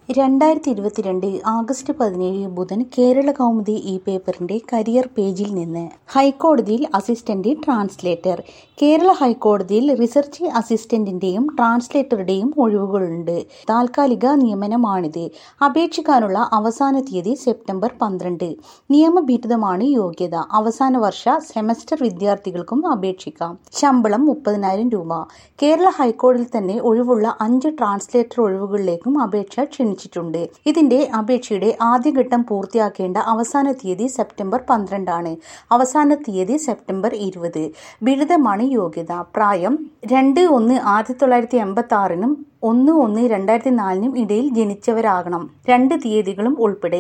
രണ്ടായിരത്തി ഇരുപത്തിരണ്ട് ആഗസ്റ്റ് പതിനേഴ് ബുധൻ കേരള കൗമുദി ഈ പേപ്പറിന്റെ കരിയർ പേജിൽ നിന്ന് ഹൈക്കോടതിയിൽ അസിസ്റ്റന്റ് ട്രാൻസ്ലേറ്റർ കേരള ഹൈക്കോടതിയിൽ റിസർച്ച് അസിസ്റ്റന്റിന്റെയും ട്രാൻസ്ലേറ്ററുടെയും ഒഴിവുകളുണ്ട് താൽക്കാലിക നിയമനമാണിത് അപേക്ഷിക്കാനുള്ള അവസാന തീയതി സെപ്റ്റംബർ പന്ത്രണ്ട് നിയമബിരുദമാണ് യോഗ്യത അവസാന വർഷ സെമസ്റ്റർ വിദ്യാർത്ഥികൾക്കും അപേക്ഷിക്കാം ശമ്പളം മുപ്പതിനായിരം രൂപ കേരള ഹൈക്കോടതിയിൽ തന്നെ ഒഴിവുള്ള അഞ്ച് ട്രാൻസ്ലേറ്റർ ഒഴിവുകളിലേക്കും അപേക്ഷ ക്ഷണിച്ചിട്ടുണ്ട് ഇതിന്റെ അപേക്ഷയുടെ ആദ്യഘട്ടം പൂർത്തിയാക്കേണ്ട അവസാന തീയതി സെപ്റ്റംബർ പന്ത്രണ്ടാണ് അവസാന തീയതി സെപ്റ്റംബർ ഇരുപത് ബിരുദമാണ് യോഗ്യത പ്രായം രണ്ട് ഒന്ന് ആയിരത്തി തൊള്ളായിരത്തി എൺപത്തി ആറിനും ഒന്ന് ഒന്ന് രണ്ടായിരത്തി നാലിനും ഇടയിൽ ജനിച്ചവരാകണം രണ്ട് തീയതികളും ഉൾപ്പെടെ